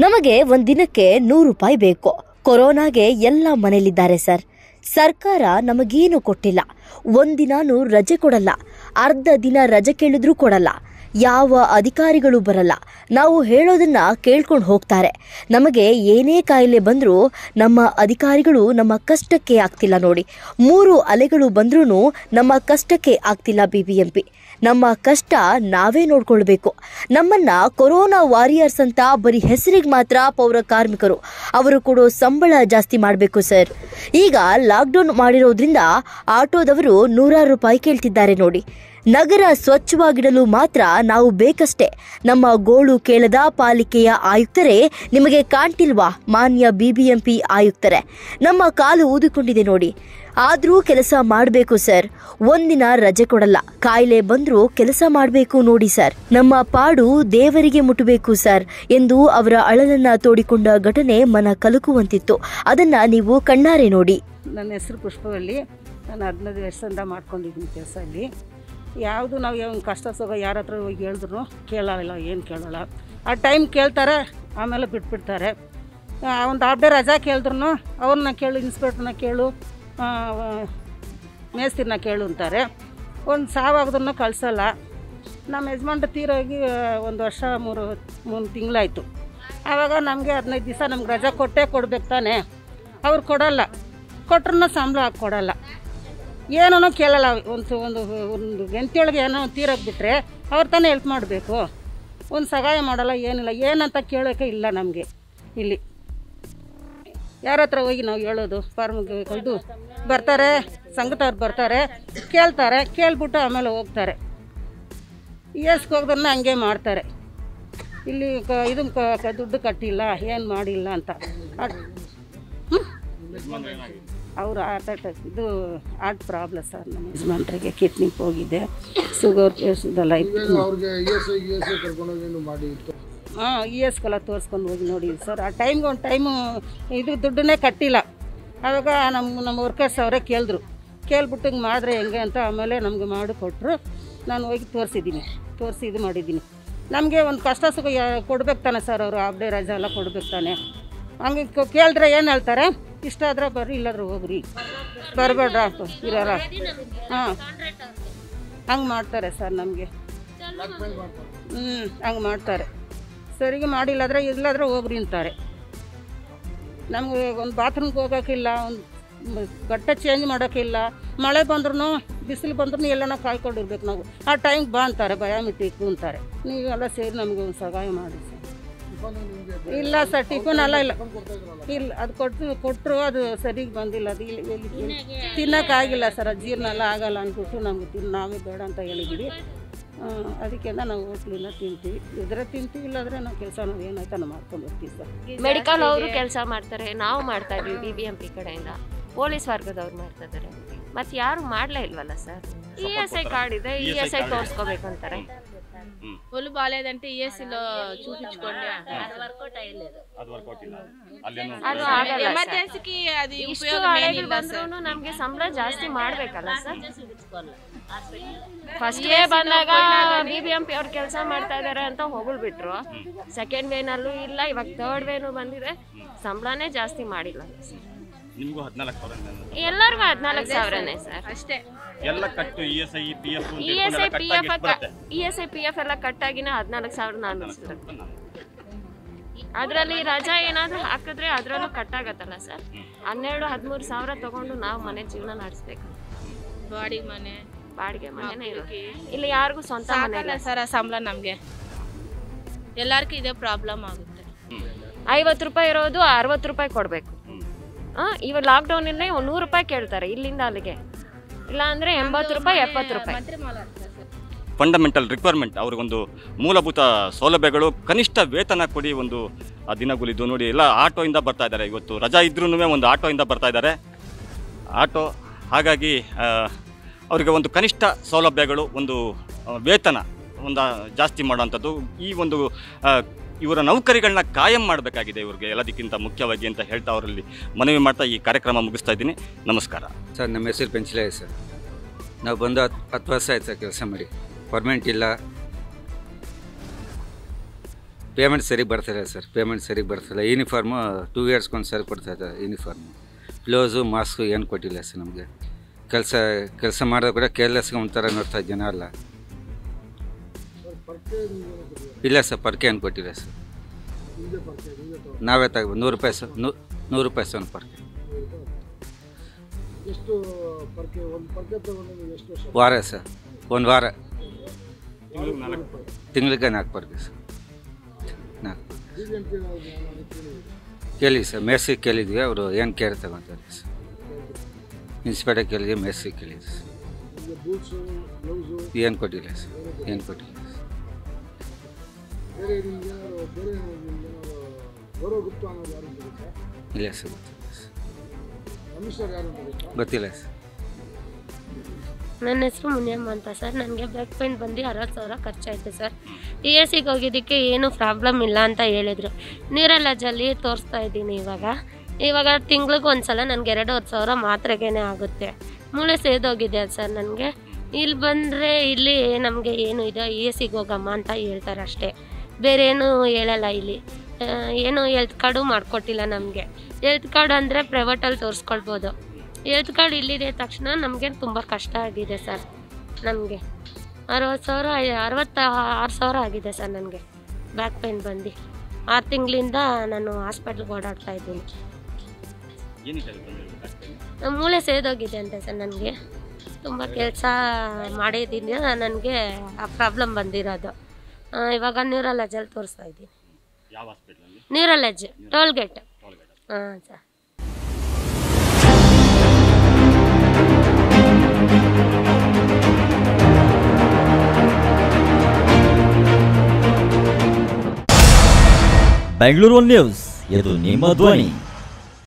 ನಮಗೆ ಒಂದಿನಕ್ಕೆ ನೂರು ರೂಪಾಯಿ ಬೇಕು ಕೊರೋನಾಗೆ ಎಲ್ಲ ಮನೇಲಿದ್ದಾರೆ ಸರ್ ಸರ್ಕಾರ ನಮಗೇನು ಕೊಟ್ಟಿಲ್ಲ ಒಂದಿನಾನು ರಜೆ ಕೊಡಲ್ಲ ಅರ್ಧ ದಿನ ರಜೆ ಕೇಳಿದ್ರೂ ಕೊಡಲ್ಲ ಯಾವ ಅಧಿಕಾರಿಗಳು ಬರಲ್ಲ ನಾವು ಹೇಳೋದನ್ನ ಕೇಳ್ಕೊಂಡು ಹೋಗ್ತಾರೆ ನಮಗೆ ಏನೇ ಕಾಯಿಲೆ ಬಂದರೂ ನಮ್ಮ ಅಧಿಕಾರಿಗಳು ನಮ್ಮ ಕಷ್ಟಕ್ಕೆ ಆಗ್ತಿಲ್ಲ ನೋಡಿ ಮೂರು ಅಲೆಗಳು ಬಂದ್ರೂ ನಮ್ಮ ಕಷ್ಟಕ್ಕೆ ಆಗ್ತಿಲ್ಲ ಬಿ ಬಿ ಎಂ ಪಿ ನಮ್ಮ ಕಷ್ಟ ನಾವೇ ನೋಡ್ಕೊಳ್ಬೇಕು ನಮ್ಮನ್ನ ಕೊರೋನಾ ವಾರಿಯರ್ಸ್ ಅಂತ ಬರೀ ಹೆಸರಿಗೆ ಮಾತ್ರ ಪೌರ ಕಾರ್ಮಿಕರು ಅವರು ಕೊಡೋ ಸಂಬಳ ಜಾಸ್ತಿ ಮಾಡಬೇಕು ಸರ್ ಈಗ ಲಾಕ್ಡೌನ್ ಮಾಡಿರೋದ್ರಿಂದ ಆಟೋದವರು ನೂರಾರು ರೂಪಾಯಿ ಕೇಳ್ತಿದ್ದಾರೆ ನೋಡಿ ನಗರ ಸ್ವಚ್ಛವಾಗಿಡಲು ಮಾತ್ರ ನಾವು ಬೇಕಷ್ಟೇ ನಮ್ಮ ಗೋಳು ಕೇಳದ ಪಾಲಿಕೆಯ ಆಯುಕ್ತರೇ ನಿಮಗೆ ಕಾಣ್ತಿಲ್ವಾ ಮಾನ್ಯ ಬಿಬಿಎಂಪಿ ಆಯುಕ್ತರೇ ನಮ್ಮ ಕಾಲು ಊದಿಕೊಂಡಿದೆ ನೋಡಿ ಆದರೂ ಕೆಲಸ ಮಾಡಬೇಕು ಸರ್ ಒಂದಿನ ರಜೆ ಕೊಡಲ್ಲ ಕಾಯಿಲೆ ಬಂದರೂ ಕೆಲಸ ಮಾಡಬೇಕು ನೋಡಿ ಸರ್ ನಮ್ಮ ಪಾಡು ದೇವರಿಗೆ ಮುಟ್ಟಬೇಕು ಸರ್ ಎಂದು ಅವರ ಅಳಲನ್ನ ತೋಡಿಕೊಂಡ ಘಟನೆ ಮನ ಕಲಕುವಂತಿತ್ತು ಅದನ್ನ ನೀವು ಕಣ್ಣಾರೆ ನೋಡಿ ನನ್ನ ಹೆಸರು ಪುಷ್ಪವಲ್ಲಿ ನಾನು ಹದಿನೈದು ವರ್ಷದಿಂದ ಮಾಡ್ಕೊಂಡಿದ್ದೀನಿ ಕೆಲಸ ಇಲ್ಲಿ ಯಾವುದು ನಾವು ಯಾವ ಕಷ್ಟ ಸುಖ ಯಾರ ಹತ್ರ ಹೋಗಿ ಹೇಳಿದ್ರು ಕೇಳಲ್ಲ ಏನು ಕೇಳಲ್ಲ ಆ ಟೈಮ್ ಕೇಳ್ತಾರೆ ಆಮೇಲೆ ಬಿಟ್ಬಿಡ್ತಾರೆ ಒಂದು ಹಾಫ್ ಡೇ ರಜಾ ಕೇಳಿದ್ರು ಅವ್ರನ್ನ ಕೇಳು ಇನ್ಸ್ಪೆಕ್ಟ್ರನ್ನ ಕೇಳು ಆ, ವ- ಮೇಸ್ತಿರನ್ನ ಕೇಳು ಅಂತಾರೆ ಒಂದು ಸಾವಾಗದನ್ನು ಕಳಿಸಲ್ಲ ನಮ್ಮ ಯಜಮಾನ್ರು ತೀರೋಗಿ ಒಂದು ವರ್ಷ ಮೂರು ಮೂರು ತಿಂಗಳಾಯಿತು ಆವಾಗ ನಮಗೆ ಹದಿನೈದು ದಿವಸ ನಮ್ಗೆ ರಜಾ ಕೊಟ್ಟೇ ಕೊಡ್ಬೇಕು ತಾನೆ ಅವ್ರು ಕೊಡಲ್ಲ ಕೊಟ್ರೂ ಸಂಬಳ ಹಾಕಿ ಕೊಡಲ್ಲ ಏನೋ ಕೇಳಲ್ಲ ಒಂದು ಒಂದು ಒಂದು ಗಂಟೆಯೊಳಗೆ ಏನೋ ತೀರೋಗಿ ಬಿಟ್ಟರೆ ಅವ್ರು ತಾನೇ ಹೆಲ್ಪ್ ಮಾಡಬೇಕು ಒಂದು ಸಹಾಯ ಮಾಡಲ್ಲ ಏನಿಲ್ಲ ಏನಂತ ಕೇಳೋಕೆ ಇಲ್ಲ ನಮಗೆ ಇಲ್ಲಿ ಯಾರ ಹತ್ರ ಹೋಗಿ ನಾವು ಹೇಳೋದು ಫಾರ್ಮ್ಗೆ ಇದು ಬರ್ತಾರೆ ಸಂಘದವ್ರು ಬರ್ತಾರೆ ಕೇಳ್ತಾರೆ ಕೇಳ್ಬಿಟ್ಟು ಆಮೇಲೆ ಹೋಗ್ತಾರೆ ಎಸ್ಗೆ ಹೋಗ್ದನ್ನ ಹಂಗೆ ಮಾಡ್ತಾರೆ ಇಲ್ಲಿ ಕ ಇದು ಕ- ಕ- ದುಡ್ಡು ಕಟ್ಟಿಲ್ಲ ಏನು ಮಾಡಿಲ್ಲ ಅಂತ ಅವರು ಆರ್ಟ್ ಅಟ್ಯಾಕ್ ಇದು ಹಾರ್ಟ್ ಪ್ರಾಬ್ಲಮ್ ಸರ್ ನಮ್ಮ ಯಜಮಾನ್ರಿಗೆ ಕಿಡ್ನಿಗೆ ಹೋಗಿದೆ ಶುಗರ್ ಇದೆಲ್ಲ ಇತ್ತು ಅವ್ರಿಗೆ E S I U S I ಕರ್ಕೊಂಡೋಗಿ ಏನು ಮಾಡಿ ಇತ್ತು ಹಾಂ ಇ ಎಸ್ ಕೆಲ್ಲ ತೋರಿಸ್ಕೊಂಡು ಹೋಗಿ ನೋಡಿ ಸರ್ ಆ ಟೈಮ್ಗೆ ಒಂದು ಟೈಮು ಇದು ದುಡ್ಡನ್ನೇ ಕಟ್ಟಿಲ್ಲ ಆವಾಗ ನಮ್ಮ ನಮ್ಮ ವರ್ಕರ್ಸ್ ಅವರೇ ಕೇಳಿದ್ರು ಕೇಳ್ಬಿಟ್ಟು ಹಿಂಗೆ ಮಾಡಿದ್ರೆ ಹೆಂಗೆ ಅಂತ ಆಮೇಲೆ ನಮಗೆ ಮಾಡಿ ಕೊಟ್ಟರು ನಾನು ಹೋಗಿ ತೋರಿಸಿದ್ದೀನಿ ತೋರಿಸಿ ಇದು ಮಾಡಿದ್ದೀನಿ ನಮಗೆ ಒಂದು ಕಷ್ಟ ಸುಖ ಯಾ- ಕೊಡ್ಬೇಕು ತಾನೆ ಸರ್ ಅವರು ಹಾಫ್ ಡೇ ರಜಾ ಎಲ್ಲ ಕೊಡ್ಬೇಕು ತಾನೆ ಹಂಗೆ ಕ- ಕೇಳಿದ್ರೆ ಏನು ಹೇಳ್ತಾರೆ ಇಷ್ಟ ಆದ್ರೆ ಬರ್ರಿ ಇಲ್ಲಾದ್ರೆ ಹೋಗ್ರಿ ಬರಬೇಡ್ರ ಇರೋರ ಹಾಂ ಹಂಗೆ ಮಾಡ್ತಾರೆ ಸರ್ ನಮಗೆ ಹ್ಞೂ ಹಂಗೆ ಮಾಡ್ತಾರೆ ಸರಿಗೆ ಮಾಡಿಲ್ಲಾದ್ರೆ ಇಲ್ಲಾದ್ರೆ ಹೋಗ್ರಿ ಅಂತಾರೆ ನಮಗೆ ಒಂದು ಬಾತ್ರೂಮ್ಗೆ ಹೋಗೋಕ್ಕಿಲ್ಲ ಒಂದು ಬಟ್ಟೆ ಚೇಂಜ್ ಮಾಡೋಕ್ಕಿಲ್ಲ ಮಳೆ ಬಂದ್ರೂ ಬಿಸಿಲು ಬಂದ್ರೂ ಎಲ್ಲನ ಕಾಯ್ಕೊಂಡಿರ್ಬೇಕು ನಾವು ಆ ಟೈಮ್ಗೆ ಬಾ ಅಂತಾರೆ ಬಯೋಮೆಟ್ರಿಕ್ ಅಂತಾರೆ ನೀವೆಲ್ಲ ಸೇರಿ ನಮಗೆ ಒಂದು ಸಹಾಯ ಮಾಡಿ ಸರ್ ಇಲ್ಲ ಸರ್ ಟಿಫನ್ ಎಲ್ಲ ಇಲ್ಲ ಇಲ್ಲ ಅದು ಕೊಟ್ಟು ಕೊಟ್ಟರು ಅದು ಸರಿಗೆ ಬಂದಿಲ್ಲ ಅದು ಇಲ್ಲಿ ಇಲ್ಲಿ ತಿನ್ನೋಕ್ಕಾಗಿಲ್ಲ ಸರ್ ಅದು ಜೀರ್ಣ ಎಲ್ಲ ಆಗಲ್ಲ ಅಂದ್ಬಿಟ್ಟು ನಮ್ಗೆ ತಿನ್ ನಾವೇ ಬೇಡ ಅಂತ ಹೇಳಿದ್ವಿ ಆ, ಅದಕ್ಕೆ ನಾವು ಹೋಟ್ಲಿನ ತಿಂತೀವಿ ಇದ್ರೆ ತಿಂತೀವಿ ಇಲ್ಲಾಂದ್ರೆ ನಾವು ಕೆಲಸ ನಾವು ಏನಾಯ್ತು ನಾವು ಮಾಡ್ಕೊಂಡು ಹೋಗ್ತೀವಿ ಸರ್ ಮೆಡಿಕಲ್ ಅವರು ಕೆಲಸ ಮಾಡ್ತಾರೆ ನಾವು ಮಾಡ್ತಾ ಇದೀವಿ ಬಿ ಬಿ ಎಂ ಪಿ ಕಡೆಯಿಂದ ಪೊಲೀಸ್ ವರ್ಗದವ್ರು ಮಾಡ್ತಾ ಇದ್ದಾರೆ ಮತ್ತೆ ಯಾರು ಮಾಡ್ಲೇ ಇಲ್ವಲ್ಲ sir E S I card ಇದೆ ಇ ಎಸ್ ಐ ತೋರಿಸ್ಕೋಬೇಕಂತಾರೆ ఒళ్ళు బాగాలేదంటే ఏసీలో చూపించుకోండి ಅದು ವರ್ಕೌಟ್ ಇಲ್ಲ ಅಲ್ಲೇನು ಅದು ಆಗಲ್ಲ ಸರ್. ఎమర్జెన్సీకి అది ಇಷ್ಟು ఉపయోగం ಹಳೆಗಳು ಏನಿಲ್ಲ ಸರ್ ಬಂದ್ರೂ ನಮ್ಗೆ ಸಂಬಳ ಜಾಸ್ತಿ ಮಾಡ್ಬೇಕಲ್ಲ ಸರ್ ಫಸ್ಟ್ ವೇ ಬಂದಾಗ ಬಿ ಬಿ ಎಂ ಪಿ ಅವ್ರು ಕೆಲಸ ಮಾಡ್ತಾ ಇದಾರೆ ಅಂತ ಹೊಗಳ್ಬಿಟ್ರು ಸೆಕೆಂಡ್ ವೇನಲ್ಲೂ ಇಲ್ಲ ಇವಾಗ ಥರ್ಡ್ ವೇನು ಬಂದಿದೆ ಸಂಬಳನೇ ಜಾಸ್ತಿ ಮಾಡಿಲ್ಲ ನಿಮಗೂ ಹದಿನಾಲ್ಕು ಸಾವಿರ ಎಲ್ಲರಿಗೂ ಹದಿನಾಲ್ಕು ಸಾವಿರನೇ ಸರ್ ಅಷ್ಟೇ ಎಲ್ಲ ಕಟ್ಟು E S I P F E S I P F E S I P F ಎಲ್ಲ ಕಟ್ಟಾಗಿನ ಹದಿನಾಲ್ಕು ಸಾವಿರ ನಾನು ಅದರಲ್ಲಿ ರಜಾ ಏನಾದರೂ ಹಾಕಿದ್ರೆ ಅದರಲ್ಲೂ ಕಟ್ಟಾಗತ್ತಲ್ಲ ಸರ್ ಹನ್ನೆರಡು ಹದಿಮೂರು ಸಾವಿರ ತಗೊಂಡು ನಾವು ಮನೆ ಜೀವನ ನಡೆಸ್ಬೇಕು ಬಾಡಿ ಮನೆ ಬಾಡಿಗೆ ಮನೆನೇ ಇರೋದು ಇಲ್ಲಿ ಯಾರಿಗೂ ಸ್ವಂತ ಮನೆ ಸಾಕಲ್ಲ ಇಲ್ಲ ಸರ್ ಆ ಸಂಬಳ ನಮಗೆ ಎಲ್ಲರಿಗೂ ಇದೇ ಪ್ರಾಬ್ಲಮ್ ಆಗುತ್ತೆ ಐವತ್ತು ರೂಪಾಯಿ ಇರೋದು ಅರವತ್ತು ರೂಪಾಯಿ ಕೊಡಬೇಕು ಇವಾಗ ಲಾಕ್ಡೌನಲ್ಲಿ ಒಂದು ನೂರು ರೂಪಾಯಿ ಕೇಳ್ತಾರೆ ಇಲ್ಲಿಂದ ಅಲ್ಲಿಗೆ ಇಲ್ಲ ಅಂದರೆ ಎಂಬತ್ತು ರೂಪಾಯಿ ಎಪ್ಪತ್ತು ರೂಪಾಯಿ ಮಂತ್ರಿ ಮಾಡ್ತಾರೆ ಸರ್ ಫಂಡಮೆಂಟಲ್ ರಿಕ್ವೈರ್ಮೆಂಟ್ ಅವ್ರಿಗೊಂದು ಮೂಲಭೂತ ಸೌಲಭ್ಯಗಳು ಕನಿಷ್ಠ ವೇತನ ಕೊಡಿ ಒಂದು ಆ ದಿನಗಳಿದ್ದು ನೋಡಿ ಎಲ್ಲ ಆಟೋಯಿಂದ ಬರ್ತಾ ಇದ್ದಾರೆ ಇವತ್ತು ರಜಾ ಇದ್ರೂ ಒಂದು ಆಟೋಯಿಂದ ಬರ್ತಾ ಇದ್ದಾರೆ ಆಟೋ ಹಾಗಾಗಿ ಆ, ಅವರಿಗೆ ಒಂದು ಕನಿಷ್ಠ ಸೌಲಭ್ಯಗಳು ಒಂದು ಆ, ವೇತನ ಒಂದು ಜಾಸ್ತಿ ಮಾಡುವಂಥದ್ದು ಈ ಒಂದು ಆ, ಇವರ ನೌಕರಿಗಳನ್ನ ಕಾಯಂ ಮಾಡಬೇಕಾಗಿದೆ ಇವ್ರಿಗೆ ಎಲ್ಲದಕ್ಕಿಂತ ಮುಖ್ಯವಾಗಿ ಅಂತ ಹೇಳ್ತಾ ಅವರಲ್ಲಿ ಮನವಿ ಮಾಡ್ತಾ ಈ ಕಾರ್ಯಕ್ರಮ ಮುಗಿಸ್ತಾ ಇದ್ದೀನಿ ನಮಸ್ಕಾರ ಸರ್ ನಮ್ಮ ಹೆಸರು ಪೆಂಚಲಯ್ಯ ಸರ್ ನಾವು ಬಂದು ಹತ್ತು ಹತ್ತು ವರ್ಷ ಆಯ್ತು ಸರ್ ಕೆಲಸ ಮಾಡಿ ಪರ್ಮನೆಂಟ್ ಇಲ್ಲ ಪೇಮೆಂಟ್ ಸರಿಗೆ ಬರ್ತಿಲ್ಲ ಸರ್ ಪೇಮೆಂಟ್ ಸರಿಗೆ ಬರ್ತಿಲ್ಲ ಯೂನಿಫಾರ್ಮು ಟೂ ಇಯರ್ಸ್ಗೊಂದು ಸರಿ ಕೊಡ್ತಾ ಇದ್ದಾರೆ ಯೂನಿಫಾರ್ಮು ಬ್ಲೌಸು ಮಾಸ್ಕು ಏನು ಕೊಟ್ಟಿಲ್ಲ ಸರ್ ನಮಗೆ ಕೆಲಸ ಕೆಲಸ ಮಾಡೋದು ಕೂಡ ಕೇರ್ಲೆಸ್ಗೆ ಒಂಥರ ನೋಡ್ತಾ ಜನ ಅಲ್ಲ ಇಲ್ಲ ಸರ್ ಪರ್ಕೆ ಏನು ಕೊಟ್ಟಿಲ್ಲ ಸರ್ ನಾವೇ ತಗೋ ನೂರು ರೂಪಾಯಿ ಸರ್ ನೂ ನೂರು ರೂಪಾಯಿ ಸರ್ ಒಂದು ಪರ್ಕೆ ಎಷ್ಟು ಪರ್ಕೆ ಒಂದು ಪರ್ಕೆ ತಗೊಂಡು ನೀವು ಎಷ್ಟು ವರ್ಷ ವಾರ ಸರ್ ಒಂದು ವಾರ ತಿಂಗಳಿಗೆ ನಾಲ್ಕು ಪರ್ಕೆ ಸರ್ ನಾಲ್ಕು ಬಿ ಬಿ ಎಂ ಪಿ ಕೇಳಿ ಸರ್ ಮೇಸ್ಸಿ ಕೇಳಿದ್ವಿ ಅವರು ಏನು ಕೇರ್ ತಗೊತಾರೆ ಸರ್ ಇನ್ಸ್ಪೆಕ್ಟರ್ ಕೇಳಿದ್ವಿ ಮೇಸ್ಸಿ ಕೇಳಿದ್ವಿ ಸರ್ ನಿಮಗೆ ಬೂಟ್ಸು ಗ್ಲೌಸು ಏನು ಕೊಟ್ಟಿಲ್ಲ ಸರ್ ಏನು ಕೊಟ್ಟಿಲ್ಲ ಸರ್ ಬೇರೆ ನಿಮ್ಗೆ ಏನಾದ್ರು ಬೇರೆ ನಿಮ್ಗೆ ಏನಾದ್ರು ಗೌರವ ಗುಪ್ತ ಅನ್ನೋದು ಯಾರು ಅಂತ ಗೊತ್ತಾ ಇಲ್ಲ ಸರ್ ಗೊತ್ತಿಲ್ಲ ಸರ್ ಕಮಿಷನರ್ ಯಾರು ಅಂತ ಗೊತ್ತಾ ಗೊತ್ತಿಲ್ಲ ಸರ್ ನನ್ನ ಹೆಸರು ಮುನಿಯಮ್ಮ ಅಂತ ಸರ್ ನನಗೆ ಬ್ಯಾಕ್ ಪೇನ್ ಬಂದು ಅರವತ್ತು ಸಾವಿರ ಖರ್ಚಾಯಿತು ಸರ್ ಇ ಎಸ್ ಸಿಗೆ ಹೋಗಿದ್ದಕ್ಕೆ ಏನೂ ಪ್ರಾಬ್ಲಮ್ ಇಲ್ಲ ಅಂತ ಹೇಳಿದರು ನೀರಲ್ಲಜ್ಜಲ್ಲಿ ತೋರಿಸ್ತಾ ಇದ್ದೀನಿ ಇವಾಗ ಇವಾಗ ತಿಂಗ್ಳಿಗೆ ಒಂದು ಸಲ ನನಗೆ ಎರಡೂವರೆ ಸಾವಿರ ಮಾತ್ರೆಗೇನೆ ಆಗುತ್ತೆ ಮೂಳೆ ಸೇದೋಗಿದೆ ಸರ್ ನನಗೆ ಇಲ್ಲಿ ಬಂದರೆ ಇಲ್ಲಿ ನಮಗೆ ಏನು ಇದೆ ಇ ಎಸ್ ಸಿಗೆ ಹೋಗಮ್ಮ ಅಂತ ಹೇಳ್ತಾರೆ ಅಷ್ಟೇ ಬೇರೆ ಏನು ಹೇಳಲ್ಲ ಇಲ್ಲಿ ಆ, ಏನು ಹೆಲ್ತ್ ಕಾರ್ಡು ಮಾಡಿಕೊಟ್ಟಿಲ್ಲ ನಮಗೆ ಹೆಲ್ತ್ ಕಾರ್ಡ್ ಅಂದರೆ ಪ್ರೈವೇಟಲ್ಲಿ ತೋರಿಸ್ಕೊಳ್ಬೋದು ಹೆಲ್ತ್ ಕಾರ್ಡ್ ಇಲ್ಲಿದೆ ತಕ್ಷಣ ನಮಗೆ ತುಂಬ ಕಷ್ಟ ಆಗಿದೆ ಸರ್ ನಮಗೆ ಅರವತ್ತು ಸಾವಿರ ಅರವತ್ತ ಆರು ಸಾವಿರ ಆಗಿದೆ ಸರ್ ನನಗೆ ಬ್ಯಾಕ್ ಪೇನ್ ಬಂದು ಆರು ತಿಂಗಳಿಂದ ನಾನು ಹಾಸ್ಪಿಟ್ಲ್ಗೆ ಓಡಾಡ್ತಾ ಇದ್ದೀನಿ ನಮ್ಮ ಮೂಳೆ ಸೇದೋಗಿದೆ ಅಂತೆ ಸರ್ ನನಗೆ ತುಂಬ ಕೆಲಸ ಮಾಡಿದ್ದೀನಿ ನನಗೆ ಆ ಪ್ರಾಬ್ಲಮ್ ಬಂದಿರೋದು ಆ, ಇವಾಗ ನ್ಯೂರಲಜಲ್ಲಿ ತೋರಿಸ್ತಾ ಇದ್ದೀನಿ ಯಾವ ಹಾಸ್ಪಿಟ್ಲಲ್ಲಿ ನ್ಯೂರಲಜ್ ಟೋಲ್ ಗೇಟ್ ಹಾಂ ಸರ್ ಬೆಂಗಳೂರು ನ್ಯೂಸ್ ಇದು ನಿಮ್ಮ ಧ್ವನಿ